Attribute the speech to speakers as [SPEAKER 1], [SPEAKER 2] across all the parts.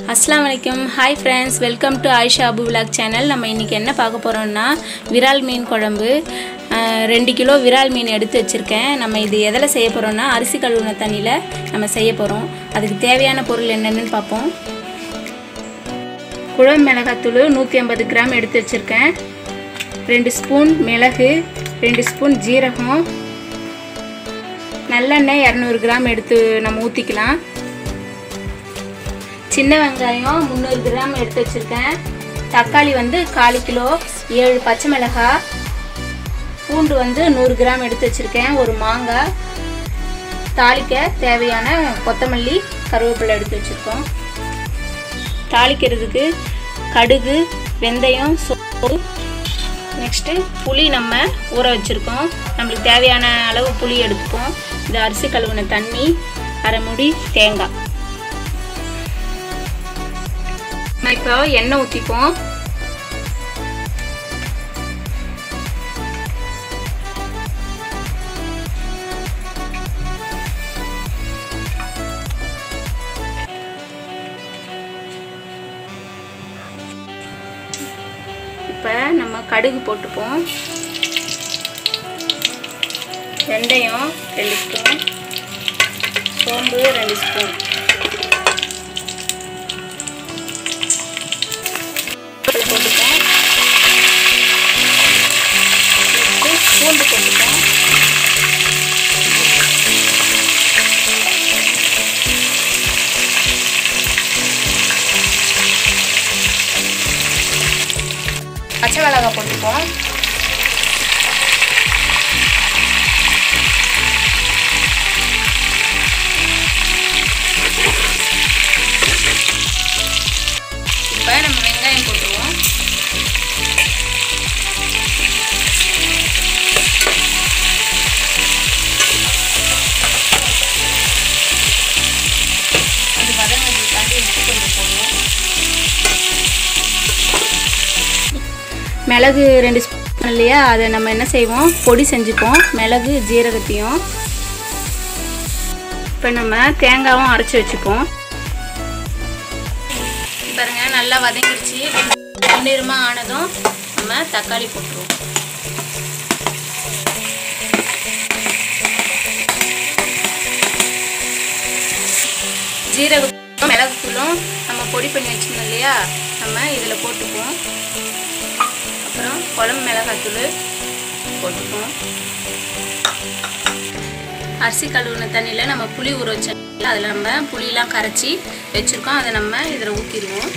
[SPEAKER 1] அஸ்லாம் வலைக்கம் hi friends welcome to Ayesha Abu vlog channel நம்ம இன்றைக்கி என்ன பார்க்க போகிறோம்னா விரால் மீன் குழம்பு அஹ், ரெண்டு கிலோ விரால் மீன் எடுத்து வச்சுருக்கேன் நம்ம இது எதில் செய்ய போகிறோம்னா அரிசி கழுவுன தண்ணியில் நம்ம செய்ய போகிறோம் அதுக்கு தேவையான பொருள் என்னென்னு பார்ப்போம் குழம்பு மிளகாத்தூள் நூற்றி ஐம்பது கிராம் எடுத்து வச்சுருக்கேன் ரெண்டு ஸ்பூன் மிளகு ரெண்டு ஸ்பூன் ஜீரகம் நல்லெண்ணெய் இரநூறு கிராம் எடுத்து நம்ம ஊற்றிக்கலாம் சின்ன வெங்காயம் முந்நூறு கிராம் எடுத்து வச்சுருக்கேன் தக்காளி வந்து கால் கிலோ ஏழு பச்சை மிளகாய் பூண்டு வந்து நூறு கிராம் எடுத்து வச்சுருக்கேன் ஒரு மாங்காய் தாளிக்க தேவையான கொத்தமல்லி கருவேப்பிலை எடுத்து வச்சுருக்கோம் தாளிக்கிறதுக்கு கடுகு வெந்தயம் சோப்பு நெக்ஸ்ட்டு புளி நம்ம ஊற வச்சுருக்கோம் நம்மளுக்கு தேவையான அளவு புளி எடுத்துப்போம் இது அரிசி கழுவுன தண்ணி அரை முடி தேங்காய் நான் இப்போ எண்ணெய் ஊற்றிப்போம் இப்போ நம்ம கடுகு போட்டுப்போம் வெந்தயம் ரெண்டு ஸ்பூன் சோம்பு ரெண்டு ஸ்பூன் உப்பு போட்டுப்போம் நெக்ஸ்ட்டு பூண்டு போட்டுப்போம் பச்சை மிளகாய் போட்டுப்போம் இப்போ நம்ம வெங்காயம் போட்டுருவோம் அது வதங்கிறதுக்காண்டி உப்பு கொஞ்சம் போடுவோம் மிளகு ரெண்டு ஸ்பூன் இல்லையா அதை நம்ம என்ன செய்வோம் பொடி செஞ்சுப்போம் மிளகு ஜீரகத்தையும் இப்போ நம்ம தேங்காவும் அரைச்சி வச்சுப்போம் பாருங்க நல்லா வதங்கிடுச்சு பொன்னிறமாக ஆனதும் நம்ம தக்காளி போட்டுருவோம் ஜீரகத்தூளும் மிளகுத்தூளும் நம்ம பொடி பண்ணி வச்சிருந்தோம் இல்லையா நம்ம இதில் போட்டுப்போம் அப்புறம் குழம்பு மிளகாத்தூள் போட்டுப்போம் அரிசி கழுவுன தண்ணியில் நம்ம புளி ஊற வச்சோம் அதில் நம்ம புளியெலாம் கரைச்சி வச்சுருக்கோம் அதை நம்ம இதில் ஊற்றிடுவோம்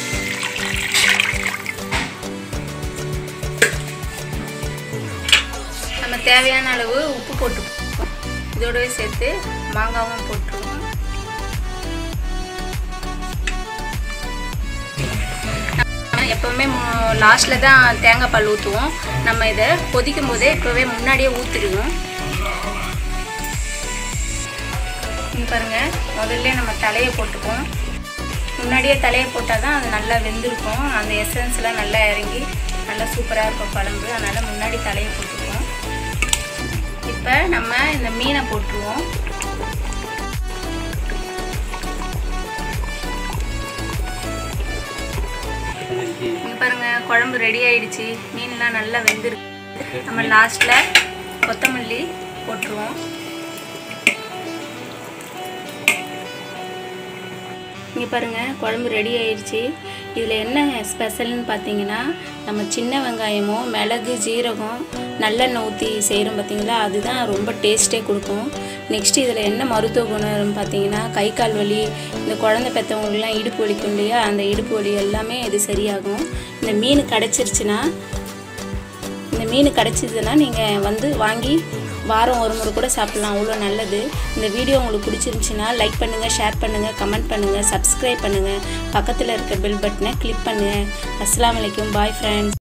[SPEAKER 1] நம்ம தேவையான அளவு உப்பு போட்டுப்போம் இதோடவே சேர்த்து மாங்காவும் போட்டுருவோம் நம்ம எப்போவுமே லாஸ்ட்டில் தான் தேங்காய் பால் ஊற்றுவோம் நம்ம இதை கொதிக்கும் போதே இப்போவே முன்னாடியே ஊற்றிடுவோம் இங்க பாருங்க முதல்ல நம்ம தலையை போட்டுப்போம் முன்னாடியே தலையை போட்டால் தான் அது நல்லா வெந்திருக்கும் அந்த எசன்ஸ்லாம் நல்லா இறங்கி நல்லா சூப்பராக இருக்கும் குழம்பு அதனால் முன்னாடி தலையை போட்டுப்போம் இப்போ நம்ம இந்த மீனை போட்டுருவோம் இங்க பாருங்க குழம்பு ரெடி ஆயிடுச்சு மீன்லாம் நல்லா வெந்திருக்கு நம்ம லாஸ்ட்டில் கொத்தமல்லி போட்டுருவோம் இங்கே பாருங்கள் குழம்பு ரெடி ஆயிடுச்சு இதில் என்ன ஸ்பெஷல்னு பார்த்தீங்கன்னா நம்ம சின்ன வெங்காயமும் மிளகு ஜீரகம் நல்லெண்ணெய் ஊற்றி செய்கிறோம் பார்த்தீங்களா அதுதான் ரொம்ப டேஸ்ட்டே கொடுக்கும் நெக்ஸ்ட் இதில் என்ன மருத்துவ குணம் பார்த்தீங்கன்னா கை கால் வலி இந்த குழந்தை பெற்றவங்களுக்குலாம் இடுப்பு வலிக்கும் இல்லையா அந்த இடுப்பு வலி எல்லாமே இது சரியாகும் இந்த மீன் கிடச்சிருச்சுன்னா இந்த மீன் கிடச்சிதுன்னா நீங்கள் வந்து வாங்கி வாரம் ஒரு முறை கூட சாப்பிட்லாம் அவ்வளோ நல்லது இந்த வீடியோ உங்களுக்கு பிடிச்சிருந்துச்சின்னா லைக் பண்ணுங்கள் ஷேர் பண்ணுங்கள் கமெண்ட் பண்ணுங்கள் சப்ஸ்கிரைப் பண்ணுங்கள் பக்கத்தில் இருக்க பெல் பட்டனை கிளிக் பண்ணுங்கள் அஸ்ஸலாமு அலைக்கும் பாய் ஃப்ரெண்ட்ஸ்